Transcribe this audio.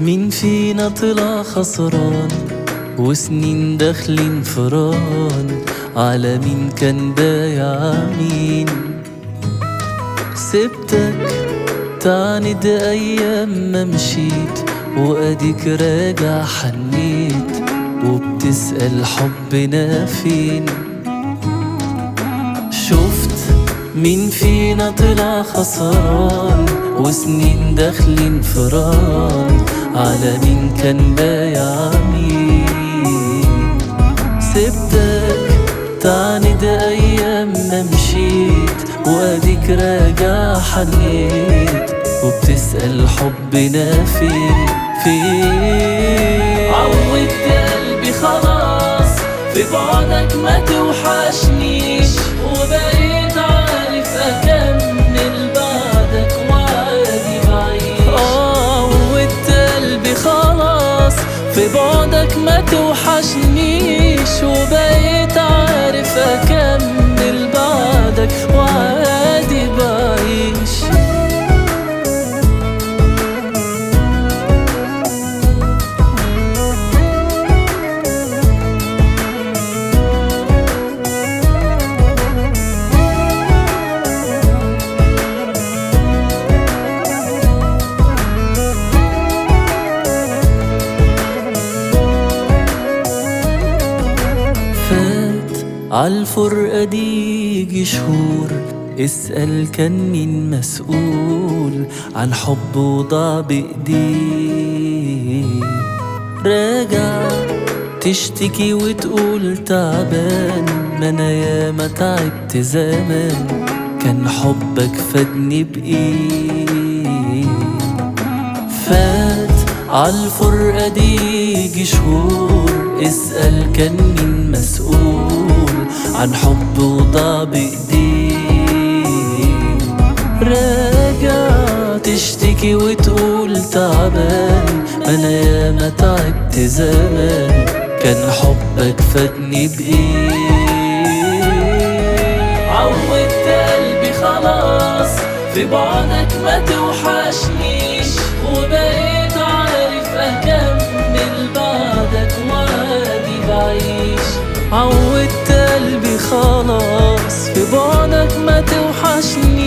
مين فينا طلع خسران وسنين داخلين فران على مين كان بايع مين سبتك تعند ايام ما مشيت واديك راجع حنيت وبتسأل حبنا فين شفت مين فينا طلع خسران وسنين داخلين فران على مين كان بايع مين سبتك تعند ايام ما مشيت واديك راجع حنيت وبتسأل حبنا فين فين عودت قلبي خلاص في بعدك ما توحشنيش وبقيت عارف اكمل بعدك وعادي بعيش عودت قلبي خلاص في بعدك ما توحشنيش وبقيت عارف اكمل بعدك وعادي بعيش فات عالفرقة دي يجي شهور اسأل كان مين مسؤول عن حب وضاع بإيديه راجع تشتكي وتقول تعبان ما انا ياما تعبت زمان كان حبك فادني بإيه فات عالفرقة دي يجي شهور اسأل كان مين مسؤول عن حب وضاع بإيديه راجع تشتكي وتقول تعبان أنا ياما تعبت زمان كان حبك فادني بإيه عودت قلبي خلاص في بعدك ما توحشنيش وبقيت عارف أكمل بعدك وعادي بعيش عودت قلبي خلاص في بعدك ما توحشنيش